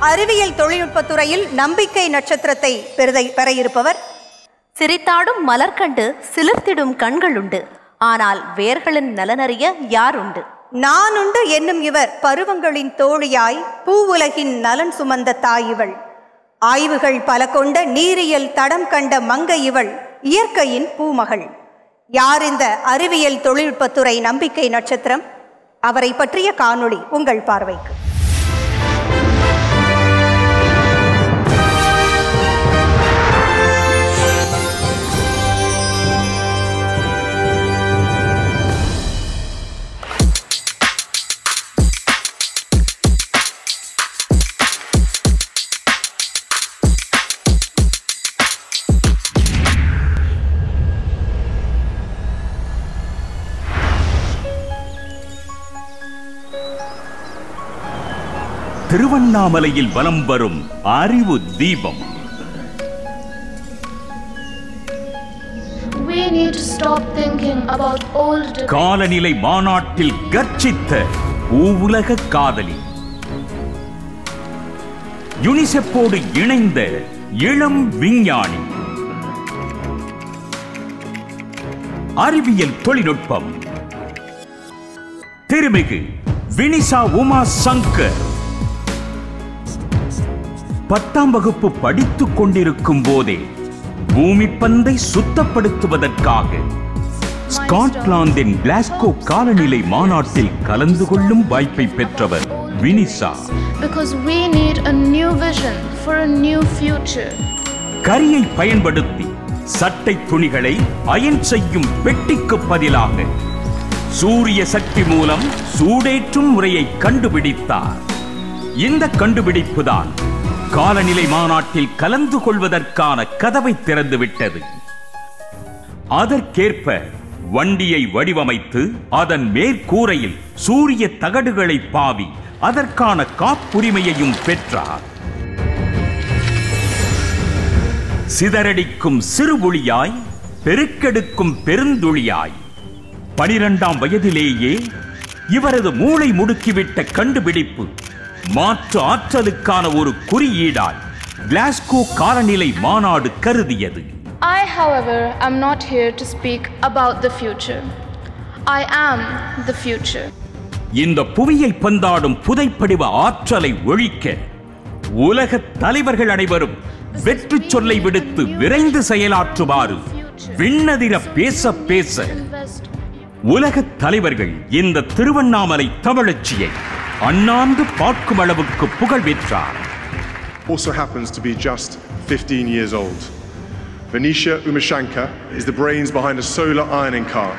அறிவியல் தொழில்நுட்பத்துறையில் நம்பிக்கை நட்சத்திரத்தை பெறுதை பெற இருப்பவர் சிரித்தாடும் மலர் கண்டு சிலிர்த்திடும் கண்களுண்டு ஆனால் வேர்களின் நலனறிய யாருண்டு நானுண்டு என்னும் இவர் பருவங்களின் தோழியாய் பூவுலகின் நலன் சுமந்த தாய் இவள் ஆய்வுகள் பல கொண்ட நீரியல் தடம் கண்ட மங்கை இவள் இயற்கையின் பூமகள் யார் இந்த அறிவியல் தொழில்நுட்பத்துறை நம்பிக்கை நட்சத்திரம் அவரை பற்றிய காணொளி உங்கள் பார்வைக்கு திருவண்ணாமலையில் வலம் வரும் அறிவு தீபம் We need to stop thinking about old debates. காலநிலை மாநாட்டில் கர்ச்சித்த பூவுலக காதலி யுனிசெப்போடு இணைந்த இளம் விஞ்ஞானி அறிவியல் தொழில்நுட்பம் திருமிகு வினிசா உமா சங்கர் பத்தாம் வகுப்பு படித்துக் கொண்டிருக்கும் போதே பூமி பந்தை சுத்தப்படுத்துவதற்காக ஸ்காட்லாந்தின் கிளாஸ்கோ காலநிலை மாநாட்டில் கலந்து கொள்ளும் வாய்ப்பை பெற்றவர் வினிசா Because we need a new vision for a new future. கரியை பயன்படுத்தி சட்டை துணிகளை அயன் செய்யும் பெட்டிக்கு பதிலாக சூரிய சக்தி மூலம் சூடேற்றும் முறையை கண்டுபிடித்தார் இந்த கண்டுபிடிப்புதான் காலநிலை மாநாட்டில் கலந்து கொள்வதற்கான கதவை திறந்துவிட்டது அதற்கேற்ப வண்டியை வடிவமைத்து அதன் மேற்கூரையில் சூரிய தகடுகளை பாவி அதற்கான காப்புரிமையையும் பெற்றார் சிதறடிக்கும் சிறுபுலியாய் பெருக்கெடுக்கும் பெருந்துளியாய் பனிரெண்டாம் வயதிலேயே இவரது மூளை முடுக்கிவிட்ட கண்டுபிடிப்பு மாற்று ஆற்றலுக்கான ஒரு குறியீடாய் கிளாஸ்கோ காலநிலை மாநாடு கருதியது I, however, am not here to speak about the future. I am the future. இந்த புவியை பந்தாடும் புதைப்படிவ ஆற்றலை ஒழிக்க உலக தலைவர்கள் அனைவரும் வெற்றி சொல்லை விடுத்து விரைந்து செயலாற்றுமாறு விண்ணதிர பேச பேச Invest. உலக தலைவர்கள் இந்த திருவண்ணாமலை தமிழச்சியை அண்ணாந்து பார்க்கும் அளவுக்கு புகழ் பெற்றார் also happens to be just 15 years old. Venetia Umashankar is the brains behind a solar ironing cart.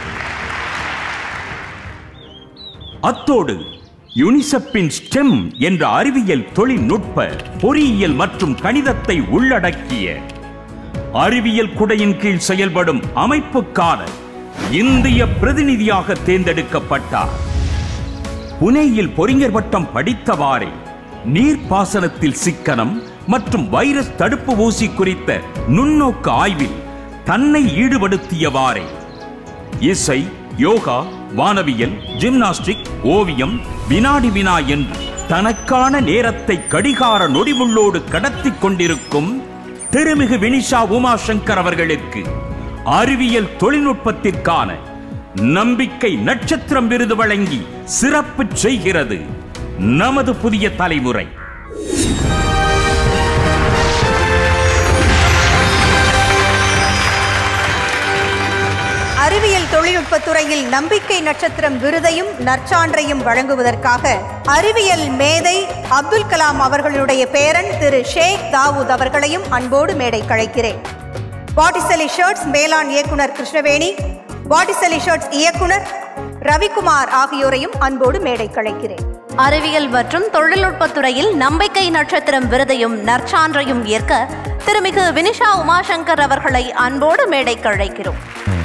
அத்தோடு யுனிசெப்பின் ஸ்டெம் என்ற அறிவியல் தொழில்நுட்ப பொறியியல் மற்றும் கணிதத்தை உள்ளடக்கிய அறிவியல் குடையின் கீழ் செயல்படும் அமைப்புக்கான இந்திய பிரதிநிதியாக தேர்ந்தெடுக்கப்பட்டார் புனேயில் பொறிஞர் பட்டம் படித்தவாறே நீர்ப்பாசனத்தில் சிக்கனம் மற்றும் வைரஸ் தடுப்பு ஊசி குறித்த நுண்ணோக்கு ஆய்வில் தன்னை ஈடுபடுத்தியவாறே இசை யோகா வானவியல் ஜிம்னாஸ்டிக் ஓவியம் வினாடி வினா என்று தனக்கான நேரத்தை கடிகார நொடிமுள்ளோடு கடத்திக் கொண்டிருக்கும் திருமிகு வினிஷா உமாசங்கர் அவர்களுக்கு அறிவியல் தொழில்நுட்பத்திற்கான நம்பிக்கை நட்சத்திரம் விருது வழங்கி சிறப்பு செய்கிறது நமது புதிய தலைமுறை அறிவியல் தொழில்நுட்பத்துறையில் நம்பிக்கை நட்சத்திரம் விருதையும் நற்சான்றையும் வழங்குவதற்காக அறிவியல் மேதை அப்துல் கலாம் அவர்களுடைய பேரன் திரு ஷேக் தாவூத் அவர்களையும் அன்போடு மேடை கழைக்கிறேன் பாட்டிசலி ஷர்ட்ஸ் மேலாண் இயக்குனர் கிருஷ்ணவேணி பாட்டிசலி ஷர்ட்ஸ் இயக்குனர் ரவிக்குமார் ஆகியோரையும் அன்போடு மேடை கழைக்கிறேன் அறிவியல் மற்றும் தொழில்நுட்பத்துறையில் நம்பிக்கை நட்சத்திரம் விருதையும் நற்சான்றையும் ஏற்க திருமிகு வினிஷா உமாசங்கர் அவர்களை அன்போடு மேடை கழைக்கிறோம்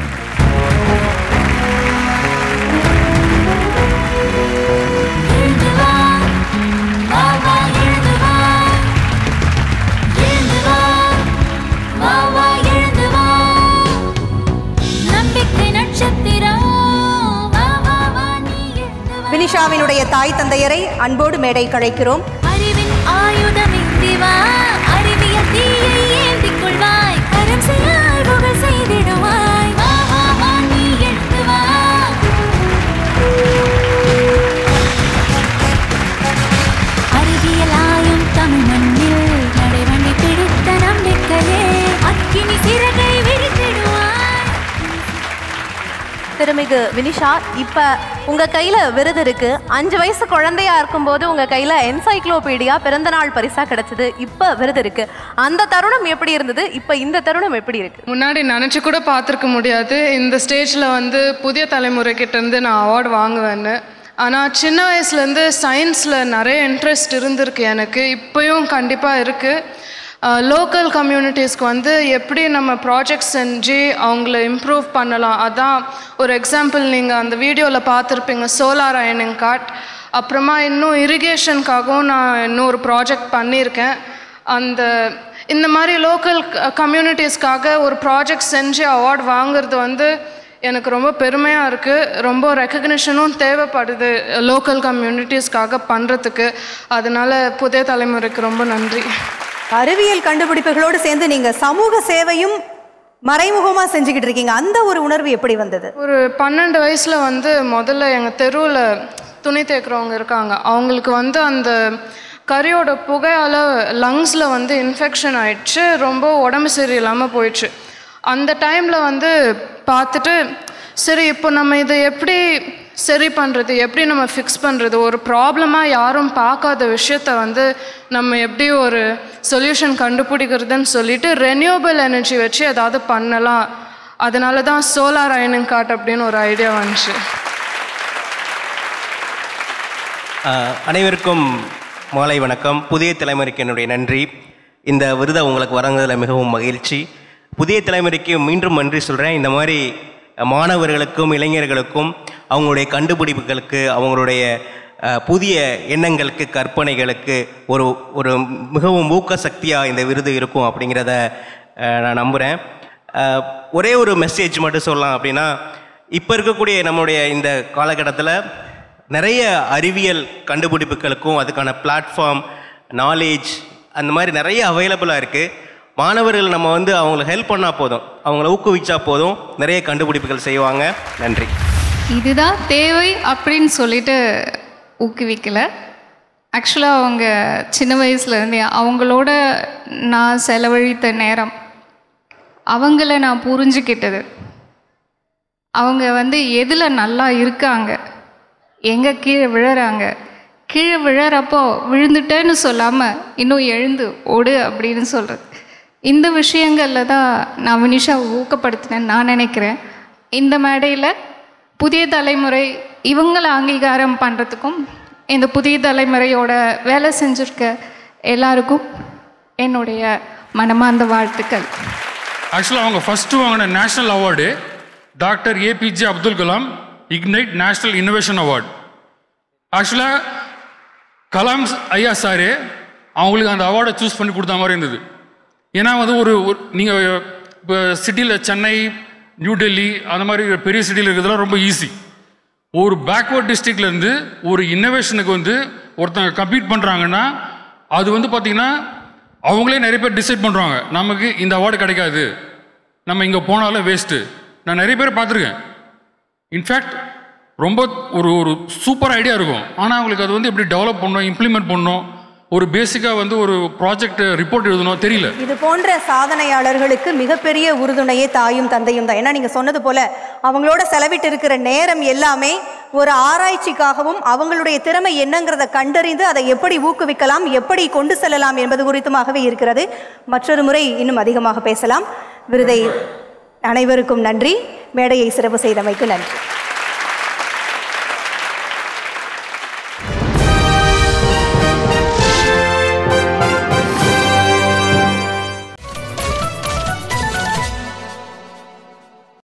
எழுந்து வா வா வா எழுந்து வா எழுந்து வா வா வா எழுந்து வா நம்பிக்கை நட்சத்திரம் வா வா வா நீ எழுந்து வா வினிஷாவினுடைய தாய் தந்தையரை அன்போடு மேடை கழைக்கிறோம் அறிவின் ஆயுதமின்றி வா அறிவியல் தீயை ஏந்திக் கொள்வாய் கரம் செய்யாய் புகழ் செய்திடுவாய் வா வா வா நீ எழுந்து வா அறிவியல் ஆயும் தமிழ் மண்ணில் நடைவண்டி பிடித்த நம்பிக்கையே அக்கினி சிறகை விரித்திடுவாய் திருமிகு வினிஷா இப்ப உங்க கையில விருது இருக்கு அஞ்சு வயசு குழந்தையா இருக்கும்போது உங்க கையில என்சைக்ளோபீடியா பிறந்தநாள் பரிசா கிடைச்சது இப்ப விருது இருக்கு அந்த தருணம் எப்படி இருந்தது இப்ப இந்த தருணம் எப்படி இருக்கு முன்னாடி நினச்சி கூட பார்த்துருக்க முடியாது இந்த ஸ்டேஜில் வந்து புதிய தலைமுறைக்கிட்ட இருந்து நான் அவார்டு வாங்குவேன்னு ஆனால் சின்ன வயசுலேருந்து சயின்ஸில் நிறைய இன்ட்ரெஸ்ட் இருந்திருக்கு எனக்கு இப்போயும் கண்டிப்பாக இருக்குது லோக்கல் கம்யூனிட்டிஸ்க்கு வந்து எப்படி நம்ம ப்ராஜெக்ட் செஞ்சு அவங்கள இம்ப்ரூவ் பண்ணலாம் அதான் ஒரு எக்ஸாம்பிள் நீங்கள் அந்த வீடியோவில் பார்த்துருப்பீங்க சோலார் அயனிங் காட் அப்புறமா இன்னும் இரிகேஷனுக்காகவும் நான் இன்னும் ஒரு ப்ராஜெக்ட் பண்ணியிருக்கேன் அந்த இந்த மாதிரி லோக்கல் கம்யூனிட்டிஸ்க்காக ஒரு ப்ராஜெக்ட் செஞ்சு அவார்ட் வாங்குறது வந்து எனக்கு ரொம்ப பெருமையாக இருக்குது ரொம்ப ரெக்கக்னிஷனும் தேவைப்படுது லோக்கல் கம்யூனிட்டிஸ்க்காக பண்ணுறதுக்கு அதனால புதிய தலைமுறைக்கு ரொம்ப நன்றி அறிவியல் கண்டுபிடிப்புகளோடு சேர்ந்து நீங்க சமூக சேவையும் மறைமுகமா செஞ்சுக்கிட்டு இருக்கீங்க அந்த ஒரு உணர்வு எப்படி வந்தது ஒரு பன்னெண்டு வயசில் வந்து முதல்ல எங்கள் தெருவில் துணி தேய்க்கிறவங்க இருக்காங்க அவங்களுக்கு வந்து அந்த கறியோட புகையால் லங்ஸில் வந்து இன்ஃபெக்ஷன் ஆயிடுச்சு ரொம்ப உடம்பு சரியில்லாமல் போயிடுச்சு அந்த டைமில் வந்து பார்த்துட்டு சரி இப்போ நம்ம இதை எப்படி சரி பண்ணுறது எப்படி நம்ம ஃபிக்ஸ் பண்ணுறது ஒரு ப்ராப்ளமாக யாரும் பார்க்காத விஷயத்த வந்து நம்ம எப்படி ஒரு சொல்யூஷன் கண்டுபிடிக்கிறதுன்னு சொல்லிட்டு ரெனியூவபிள் எனர்ஜி வச்சு ஏதாவது பண்ணலாம் அதனால தான் சோலார் அயனிங் காட் அப்படின்னு ஒரு ஐடியா வந்துச்சு ஆஹ் அனைவருக்கும் மாலை வணக்கம் புதிய தலைமுறைக்கு என்னுடைய நன்றி இந்த விருதை உங்களுக்கு வழங்குவதில் மிகவும் மகிழ்ச்சி புதிய தலைமுறைக்கு மீண்டும் நன்றி சொல்கிறேன் இந்த மாதிரி மாணவர்களுக்கும் இளைஞர்களுக்கும் அவங்களுடைய கண்டுபிடிப்புகளுக்கு அவங்களுடைய ஆஹ், புதிய எண்ணங்களுக்கு கற்பனைகளுக்கு ஒரு ஒரு மிகவும் ஊக்க சக்தியாக இந்த விருது இருக்கும் அப்படிங்கிறத ஆஹ், நான் நம்புகிறேன் ஆஹ், ஒரே ஒரு மெசேஜ் மட்டும் சொல்லலாம் அப்படின்னா இப்போ இருக்கக்கூடிய நம்மளுடைய இந்த காலகட்டத்தில் நிறைய அறிவியல் கண்டுபிடிப்புகளுக்கும் அதுக்கான பிளாட்ஃபார்ம் நாலேஜ் அந்த மாதிரி நிறைய அவைலபிளாக இருக்குது மாணவர்கள் நம்ம வந்து அவங்களுக்கு ஹெல்ப் பண்ணால் போதும் அவங்கள ஊக்குவிச்சா போதும் நிறைய கண்டுபிடிப்புகள் செய்வாங்க நன்றி இதுதான் தேவை அப்படின்னு சொல்லிட்டு ஊக்குவிக்கல ஆக்சுவலாக அவங்க சின்ன வயசுலேருந்தே அவங்களோட நான் செலவழித்த நேரம் அவங்கள நான் புரிஞ்சுக்கிட்டது அவங்க வந்து எதில் நல்லா இருக்காங்க எங்கே கீழே விழறாங்க கீழே விழறப்போ விழுந்துட்டேன்னு சொல்லாமல் இன்னும் எழுந்து ஓடு அப்படின்னு சொல்கிறது இந்த விஷயங்களில் தான் நான் வினிஷாவை ஊக்கப்படுத்தினேன்னு நான் நினைக்கிறேன் இந்த மேடையில் புதிய தலைமுறை இவங்களை அங்கீகாரம் பண்ணுறதுக்கும் இந்த புதிய தலைமுறையோட வேலை செஞ்சுருக்க எல்லாருக்கும் என்னுடைய மனமார்ந்த வாழ்த்துக்கள் ஆக்சுவலாக அவங்க ஃபஸ்ட்டு வாங்கின national award doctor APJ Abdul Kalam ignite national innovation award ஆக்சுவலாக கலாம் ஐயா சாரு அவங்களுக்கு அந்த அவார்டை சூஸ் பண்ணி கொடுத்த மாதிரி இருந்தது ஏன்னா வந்து ஒரு நீங்கள் இப்போ சிட்டியில் சென்னை நியூ டெல்லி அந்த மாதிரி பெரிய சிட்டியில் இருக்கிறதுலாம் ரொம்ப ஈஸி ஒரு பேக்வர்ட் டிஸ்ட்ரிக்ட்லேருந்து ஒரு இன்னோவேஷனுக்கு வந்து ஒருத்தங்க கம்ப்ளீட் பண்ணுறாங்கன்னா அது வந்து பார்த்திங்கன்னா அவங்களே நிறைய பேர் டிசைட் பண்ணுறாங்க நமக்கு இந்த அவார்டு கிடைக்காது நம்ம இங்கே போனாலும் வேஸ்ட்டு நான் நிறைய பேர் பார்த்துருக்கேன் இன்ஃபேக்ட் ரொம்ப ஒரு ஒரு சூப்பர் ஐடியா இருக்கும் ஆனால் அவங்களுக்கு அது வந்து எப்படி டெவலப் பண்ணணும் இம்ப்ளிமெண்ட் பண்ணணும் ஒரு பேசிக்காக வந்து ஒரு ப்ராஜெக்ட் ரிப்போர்ட் எழுதணும் தெரியல இது போன்ற சாதனையாளர்களுக்கு மிகப்பெரிய உறுதுணையே தாயும் தந்தையும் தான் ஏன்னா நீங்க சொன்னது போல அவங்களோட செலவிட்டு இருக்கிற நேரம் எல்லாமே ஒரு ஆராய்ச்சிக்காகவும் அவங்களுடைய திறமை என்னங்கிறத கண்டறிந்து அதை எப்படி ஊக்குவிக்கலாம் எப்படி கொண்டு செல்லலாம் என்பது குறித்துமாகவே இருக்கிறது மற்றொரு முறை இன்னும் அதிகமாக பேசலாம் விருதை அனைவருக்கும் நன்றி மேடையை சிறப்பு செய்தமைக்கு நன்றி